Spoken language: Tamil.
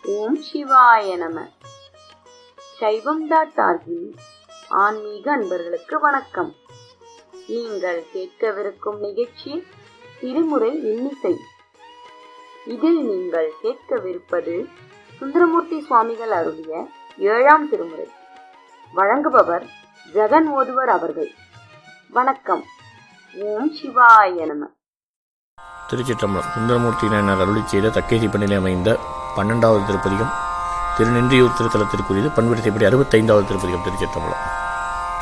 ஓம் சிவாய நம சைவம் டாட் ஆர்கின் ஆன்மீக அன்பர்களுக்கு வணக்கம் நீங்கள் கேட்கவிருக்கும் நிகழ்ச்சி திருமுறை இன்னிசை இதில் நீங்கள் கேட்கவிருப்பது சுந்தரமூர்த்தி சுவாமிகள் அருளிய ஏழாம் திருமுறை வழங்குபவர் ஜெகன் ஓதுவர் அவர்கள் வணக்கம் ஓம் சிவாய நம திருச்சிற்றம்பலம் சுந்தரமூர்த்தியினர் அருளி செய்த தக்கேதி பண்ணிலே அமைந்த பன்னெண்டாவது திருப்பதிகம் திருநின்றியூர் திருத்தலத்திற்குரியது பண்படுத்தைப்படி அறுபத்தைந்தாவது திருப்பதிகம் திருச்சிற்றம்பலம்